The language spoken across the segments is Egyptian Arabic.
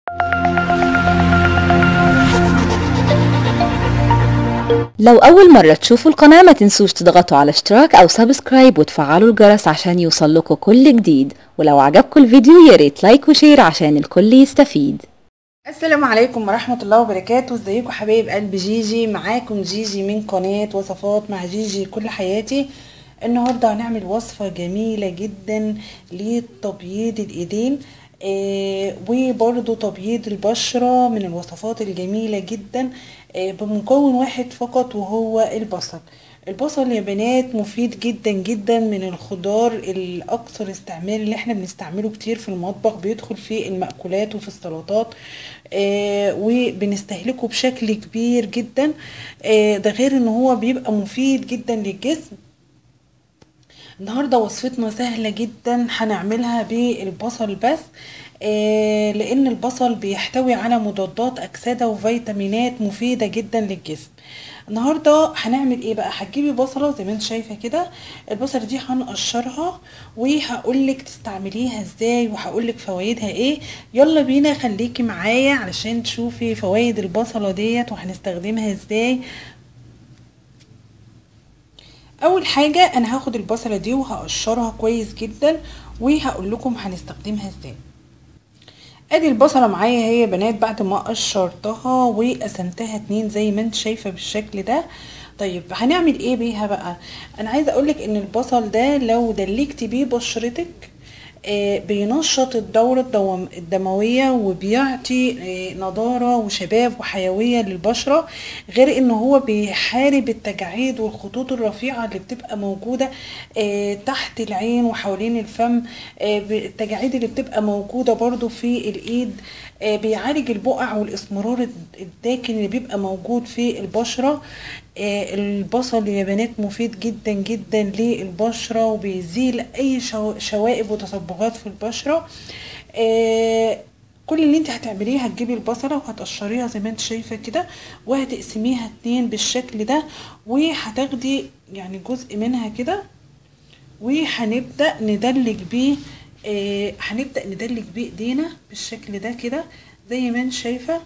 لو أول مرة تشوفوا القناة ما تنسوش تضغطوا على اشتراك أو سبسكرايب وتفعلوا الجرس عشان يوصلكوا كل جديد ولو عجبكم الفيديو ياريت لايك وشير عشان الكل يستفيد السلام عليكم ورحمة الله وبركاته ازيكم حبايب قلب جيجي معاكم جيجي من قناة وصفات مع جيجي كل حياتي النهاردة هنعمل وصفة جميلة جدا لتبييض الايدين آه وبرضو تبييض البشرة من الوصفات الجميلة جدا آه بمكون واحد فقط وهو البصل البصل يا بنات مفيد جدا جدا من الخضار الاكثر استعمال اللي احنا بنستعمله كتير في المطبخ بيدخل في المأكولات وفي السلطات آه وبنستهلكه بشكل كبير جدا آه ده غير ان هو بيبقى مفيد جدا للجسم النهارده وصفتنا سهله جدا هنعملها بالبصل بس آه لان البصل بيحتوي على مضادات اكسده وفيتامينات مفيده جدا للجسم النهارده هنعمل ايه بقى هتجيبي بصله زي ما انت شايفه كده البصله دي هنقشرها وهقولك تستعمليها ازاي وهقولك فوائدها ايه يلا بينا خليكي معايا علشان تشوفي فوائد البصله ديت وهنستخدمها ازاي اول حاجه انا هاخد البصله دي وهقشرها كويس جدا وهقول لكم هنستخدمها ازاي ادي البصله معايا هي بنات بعد ما قشرتها وقسمتها اتنين زي ما انت شايفه بالشكل ده طيب هنعمل ايه بيها بقى انا عايزه اقولك ان البصل ده لو دلكتي بيه بشرتك آه بينشط الدورة الدموية وبيعطي آه نضارة وشباب وحيوية للبشرة غير ان هو بيحارب التجاعيد والخطوط الرفيعة اللي بتبقى موجودة آه تحت العين وحوالين الفم التجاعيد اللي بتبقى موجودة برضو في الايد بيعالج البقع والاسمرار الداكن اللي بيبقى موجود في البشرة البصل يا بنات مفيد جدا جدا للبشرة وبيزيل اي شوائب وتصبغات في البشرة كل اللي انت هتعمليه هتجيبي البصلة وهتقشريها زي ما انت شايفة كده وهتقسميها اتنين بالشكل ده وهتاخدي يعني جزء منها كده وهنبدأ ندلج بيه آه هنبدأ ندلج بيه ايدينا بالشكل ده كده زي ما انت شايفة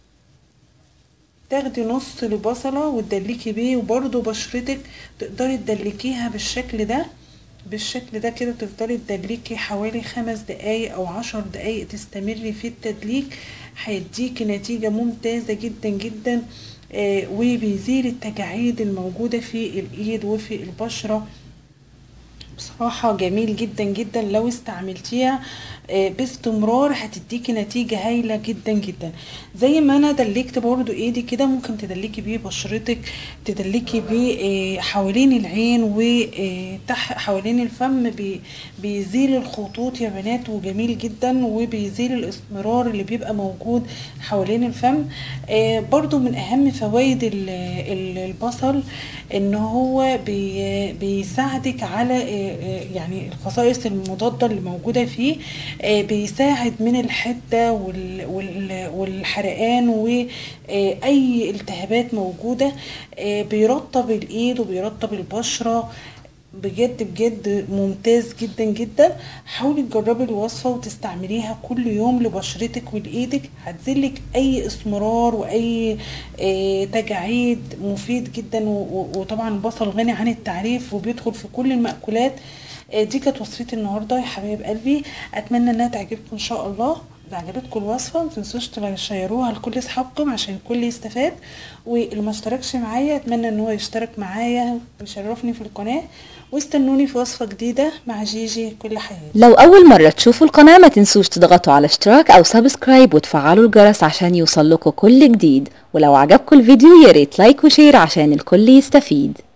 تاخدي نص البصلة وتدلكي بيه وبرضو بشرتك تقدري تدلكيها بالشكل ده بالشكل ده كده تفضلي تدلكي حوالي خمس دقايق او عشر دقايق تستمري في التدليك هيديكي نتيجة ممتازة جدا جدا آه وبيزيل التجاعيد الموجودة في الايد وفي البشرة بصراحة جميل جدا جدا لو استعملتيها باستمرار هتديكي نتيجة هايلة جدا جدا زي ما انا دلكت برضو ايدي كده ممكن تدلكي بيه بشرتك تدلكي بيه حوالين العين وتحت حوالين الفم بيزيل الخطوط يا بنات وجميل جدا وبيزيل الاسمرار اللي بيبقى موجود حوالين الفم برضو من اهم فوائد البصل ان هو بيساعدك على يعني الخصائص المضادة اللي موجودة فيه بيساعد من الحدة والحرقان وأي التهابات موجودة بيرطب الإيد وبيرطب البشرة بجد بجد ممتاز جدا جدا حاولي تجربي الوصفة وتستعمليها كل يوم لبشرتك ولإيدك هتزلك أي اسمرار وأي تجاعيد مفيد جدا وطبعا البصل غني عن التعريف وبيدخل في كل المأكولات دي كانت وصفتي النهارده يا حبايب قلبي اتمنى انها تعجبكم ان شاء الله اذا عجبتكم الوصفه ما تنسوش تشيروها لكل اصحابكم عشان الكل يستفاد واللي ما اشتركش معايا اتمنى ان هو يشترك معايا ويشرفني في القناه واستنوني في وصفه جديده مع جيجي كل حياتي لو أول مرة تشوفوا القناة ما تنسوش تضغطوا على اشتراك أو سبسكرايب وتفعلوا الجرس عشان يوصلكوا كل جديد ولو عجبكم الفيديو ياريت لايك وشير عشان الكل يستفيد